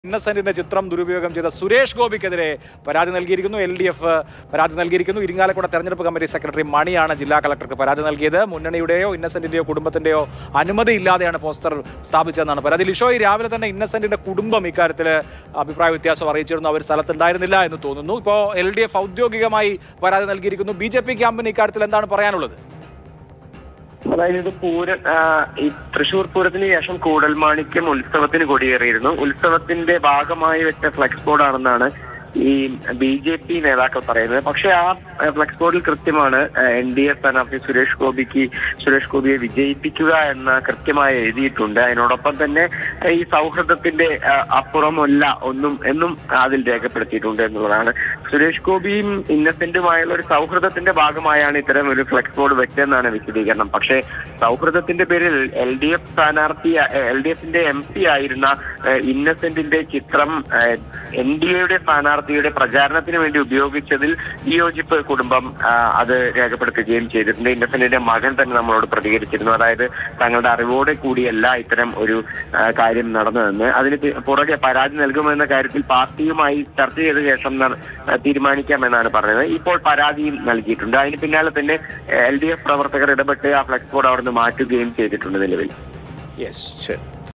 ഇന്നസെന്റിന്റെ ചിത്രം ദുരുപയോഗം ചെയ്ത സുരേഷ് ഗോപിക്കെതിരെ പരാതി നൽകിയിരിക്കുന്നു എൽ ഡി എഫ് പരാതി നൽകിയിരിക്കുന്നു ഇരിങ്ങാലക്കുട തെരഞ്ഞെടുപ്പ് കമ്മിറ്റി സെക്രട്ടറി മണിയാണ് ജില്ലാ കളക്ടർക്ക് പരാതി നൽകിയത് മുന്നണിയുടെയോ ഇന്നസെന്റിന്റെയോ കുടുംബത്തിന്റെയോ അനുമതി ഇല്ലാതെയാണ് പോസ്റ്റർ സ്ഥാപിച്ചതെന്നാണ് പരാതി ലിഷോയി രാവിലെ തന്നെ ഇന്നസെന്റിന്റെ കുടുംബം ഇക്കാര്യത്തിൽ അഭിപ്രായ വ്യത്യാസം അറിയിച്ചിരുന്നു അവർ സ്ഥലത്തുണ്ടായിരുന്നില്ല എന്ന് തോന്നുന്നു ഇപ്പോൾ എൽ ഡി എഫ് ഔദ്യോഗികമായി പരാതി നൽകിയിരിക്കുന്നു ബി ജെ പി ക്യാമ്പിന് ഇക്കാര്യത്തിൽ എന്താണ് പറയാനുള്ളത് അതായത് ഇത് പൂര ആ, ഈ തൃശൂർ പൂരത്തിന് ശേഷം കൂടൽമാണിക്യം ഉത്സവത്തിന് കൊടിയേറിയിരുന്നു ഉത്സവത്തിന്റെ ഭാഗമായി വെച്ച ഫ്ലെക്സ് ബോർഡ് ആണെന്നാണ് ഈ ബി ജെ പി നേതാക്കൾ പറയുന്നത് പക്ഷെ ആ ഫ്ലെക്സ് ബോർഡിൽ കൃത്യമാണ് എൻ ഡി എ സ്ഥാനാർത്ഥി സുരേഷ് ഗോപിക്ക് സുരേഷ് ഗോപിയെ വിജയിപ്പിക്കുക എന്ന് കൃത്യമായി എഴുതിയിട്ടുണ്ട് അതിനോടൊപ്പം തന്നെ ഈ സൗഹൃദത്തിന്റെ ആ, അപ്പുറമല്ല ഒന്നും എന്നും അതിൽ രേഖപ്പെടുത്തിയിട്ടുണ്ട് എന്നുള്ളതാണ് സുരേഷ് ഗോപിയും ഇന്നസെന്റുമായുള്ള ഒരു സൗഹൃദത്തിന്റെ ഭാഗമായാണ് ഇത്തരം ഒരു ഫ്ലെക്സ് ബോർഡ് വെച്ചതെന്നാണ് വിശദീകരണം പക്ഷേ സൗഹൃദത്തിന്റെ പേരിൽ എൽ ഡി എഫ് സ്ഥാനാർത്ഥി എൽ ഡി എഫിന്റെ എം പി ആയിരുന്ന ഏഹ്, ഇന്നസെന്റിന്റെ ചിത്രം എൻ ഡി എയുടെ സ്ഥാനാർത്ഥിയുടെ പ്രചാരണത്തിന് വേണ്ടി ഉപയോഗിച്ചതിൽ വിയോജിപ്പ് കുടുംബം ആ, അത് രേഖപ്പെടുത്തുകയും ചെയ്തിട്ടുണ്ട് ഇന്നസെന്റിന്റെ മകൻ തന്നെ നമ്മളോട് പ്രതികരിച്ചിരുന്നു അതായത് തങ്ങളുടെ അറിവോടെ കൂടിയല്ല ഇത്തരം ഒരു ആ, കാര്യം നടന്നതെന്ന് അതിന് പി- പുറകെ പരാതി നൽകുമെന്ന കാര്യത്തിൽ പാർട്ടിയുമായി ചർച്ച ചെയ്ത ശേഷം ന- ആ, തീരുമാനിക്കാമെന്നാണ് പറഞ്ഞത് ഇപ്പോൾ പരാതിയും നൽകിയിട്ടുണ്ട് അതിന് പിന്നാലെ തന്നെ എൽ ഡി എഫ് പ്രവർത്തകർ ഇടപെട്ട് ആ ഫ്ലെക്സ് ബോർഡ് അവിടുന്ന് മാറ്റുകയും ചെയ്തിട്ടുണ്ട് നിലവിൽ യെസ് ശരി